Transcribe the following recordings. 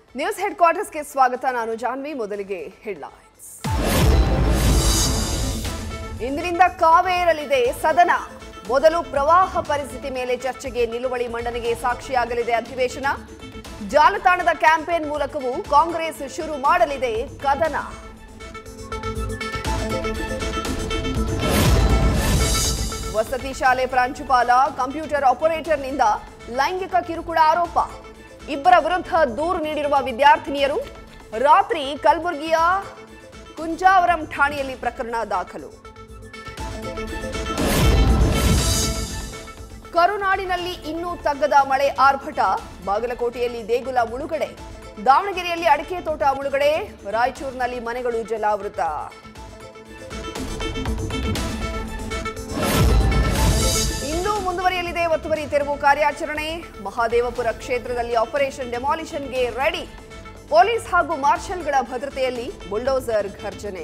news head ಕ್ವಾರ್ಟರ್ಸ್ಗೆ ಸ್ವಾಗತ ನಾನು ಜಾನ್ವಿ ಮೊದಲಿಗೆ ಹೆಡ್ಲೈನ್ಸ್ ಇಂದಿನಿಂದ ಕಾವೇರಲಿದೆ ಸದನ ಮೊದಲು ಪ್ರವಾಹ ಪರಿಸ್ಥಿತಿ ಮೇಲೆ ಚರ್ಚೆಗೆ ನಿಲುವಳಿ ಮಂಡನೆಗೆ ಸಾಕ್ಷಿಯಾಗಲಿದೆ ಅಧಿವೇಶನ ಜಾಲತಾಣದ ಕ್ಯಾಂಪೇನ್ ಮೂಲಕವೂ ಕಾಂಗ್ರೆಸ್ ಶುರು ಮಾಡಲಿದೆ ಕದನ ವಸತಿ ಶಾಲೆ ಪ್ರಾಂಶುಪಾಲ ಕಂಪ್ಯೂಟರ್ ಆಪರೇಟರ್ನಿಂದ ಲೈಂಗಿಕ ಕಿರುಕುಳ ಆರೋಪ ಇಬ್ಬರ ವಿರುದ್ಧ ದೂರು ನೀಡಿರುವ ವಿದ್ಯಾರ್ಥಿನಿಯರು ರಾತ್ರಿ ಕಲಬುರಗಿಯ ಕುಂಜಾವರಂ ಠಾಣೆಯಲ್ಲಿ ಪ್ರಕರಣ ದಾಖಲು ಕರುನಾಡಿನಲ್ಲಿ ಇನ್ನೂ ತಗ್ಗದ ಮಳೆ ಆರ್ಭಟ ಬಾಗಲಕೋಟೆಯಲ್ಲಿ ದೇಗುಲ ಮುಳುಗಡೆ ದಾವಣಗೆರೆಯಲ್ಲಿ ಅಡಿಕೆ ತೋಟ ಮುಳುಗಡೆ ರಾಯಚೂರಿನಲ್ಲಿ ಮನೆಗಳು ಜಲಾವೃತ ಇಂದು ಮುಂದುವರಿಯಲಿದೆ ಒತ್ತುವರಿ ತೆರವು ಕಾರ್ಯಾಚರಣೆ ಮಹಾದೇವಪುರ ಕ್ಷೇತ್ರದಲ್ಲಿ ಆಪರೇಷನ್ ಡೆಮಾಲಿಷನ್ಗೆ ರೆಡಿ ಪೊಲೀಸ್ ಹಾಗೂ ಮಾರ್ಷಲ್ಗಳ ಭದ್ರತೆಯಲ್ಲಿ ಬುಲ್ಡೋಸರ್ ಘರ್ಜನೆ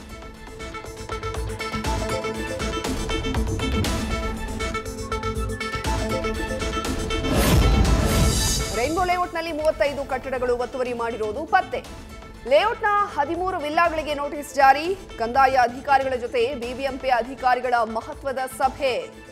ರೈನ್ಬೋ ಲೇಔಟ್ನಲ್ಲಿ ಮೂವತ್ತೈದು ಕಟ್ಟಡಗಳು ಒತ್ತುವರಿ ಮಾಡಿರುವುದು ಪತ್ತೆ ಲೇಔಟ್ನ ಹದಿಮೂರು ವಿಲ್ಲಾಗಳಿಗೆ ನೋಟಿಸ್ ಜಾರಿ ಕಂದಾಯ ಅಧಿಕಾರಿಗಳ ಜೊತೆ ಬಿಬಿಎಂಪಿ ಅಧಿಕಾರಿಗಳ ಮಹತ್ವದ ಸಭೆ